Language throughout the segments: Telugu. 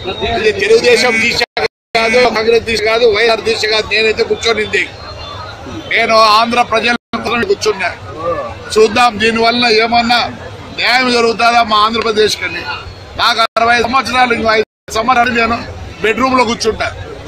ఇది తెలుగుదేశం దిశ కాదు కాంగ్రెస్ దిశ కాదు వైఎస్ఆర్ దిశ కాదు నేనైతే కూర్చొనింది నేను ఆంధ్ర ప్రజల కోసం కూర్చున్నా చూద్దాం దీనివల్ల ఏమన్నా న్యాయం జరుగుతుందా మా ఆంధ్రప్రదేశ్ కని నాకు అరవై సంవత్సరాలు ఇంకో ఐదు సంవత్సరాలు నేను బెడ్రూమ్ లో కూర్చుంటా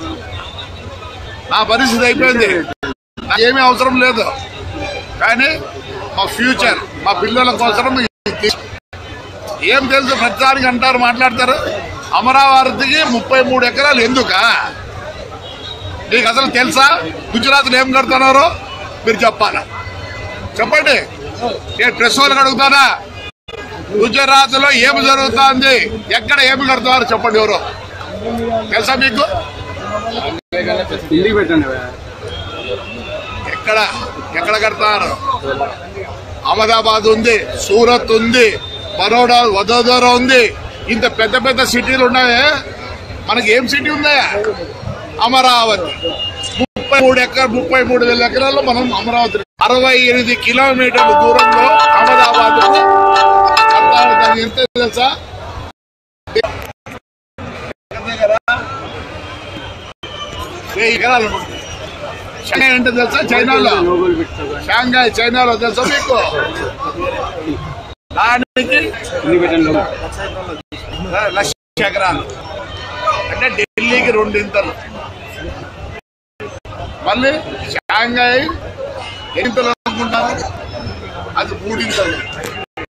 నా పరిస్థితి అయిపోయింది నాకు ఏమీ అవసరం లేదు కానీ మా ఫ్యూచర్ మా పిల్లల కోసం ఇది తీసు- ఏం తెలుసు ప్రతిదానికి అంటారు మాట్లాడతారు అమరావతికి ముప్పై మూడు ఎకరాలు ఎందుకా నీకు అసలు తెలుసా గుజరాత్లో ఏం కడుతున్నారో మీరు చెప్పాలా చెప్పండి నేను ప్రెస్ వాళ్ళకి అడుగుతానా గుజరాత్ లో ఏమి జరుగుతుంది ఎక్కడ ఏమి కడుతున్నారు చెప్పండి ఎవరు తెలుసా మీకు ఇంటికి పెట్టండి ఎక్కడ ఎక్కడ కడతారు అహ్మదాబాద్ ఉంది సూరత్ ఉంది బరోడా వదోదర ఉంది ఇంత పెద్ద పెద్ద సిటీలు ఉన్నాయే మనకి ఏం సిటీ ఉందా అమరావతి ముప్పై మూడు ఎకర ముప్పై మూడు వేల ఎకరాల్లో మనం అమరావతి అరవై ఎనిమిది కిలోమీటర్ల దూరంలో అహ్మదాబాద్ ఉంది. దానికి ఎంత తెలుసా వెయ్యి ఎకరాలు ఉంటుంది. షాంఘై అంటే తెలుసా చైనాలో నోబెల్ పెట్టుకో షాంఘై చైనాలో తెలుసా మీకు దానికి ఇంటికి పెట్టండి లోపల. లక్ష ఎకరాలు అంటే ఢిల్లీకి రెండింతలు మళ్ళీ షాంఘై ఎన్నింతలు అనుకుంటారు అది మూడింతలు